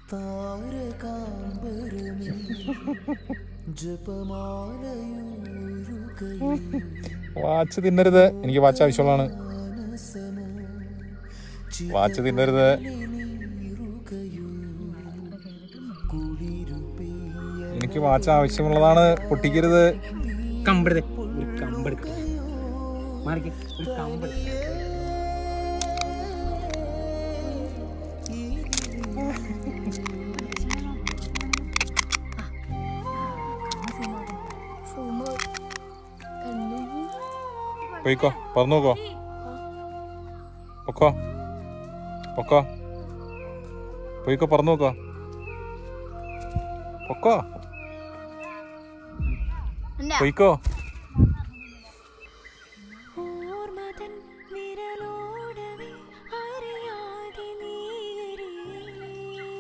താരകാംബരമേ ജപമാലയൂരുകയും watch തിന്നരുത് എനിക്ക് watch ആവശ്യമുള്ളതാണ് watch തിന്നരുത് എനിക്ക് വാച്ച് ആവശ്യമുള്ളതാണ് പൊട്ടിക്കരുത് കമ്പെടുത്ത് ഒരു കമ്പെടുത്ത് മാറിക്ക് ഒരു കമ്പെടുത്ത് പോയിക്കോ പറന്നു നോക്കോ പൊക്കോ പൊക്കോ പോയിക്കോ പറന്നു നോക്കോ പൊക്കോ പോയിക്കോ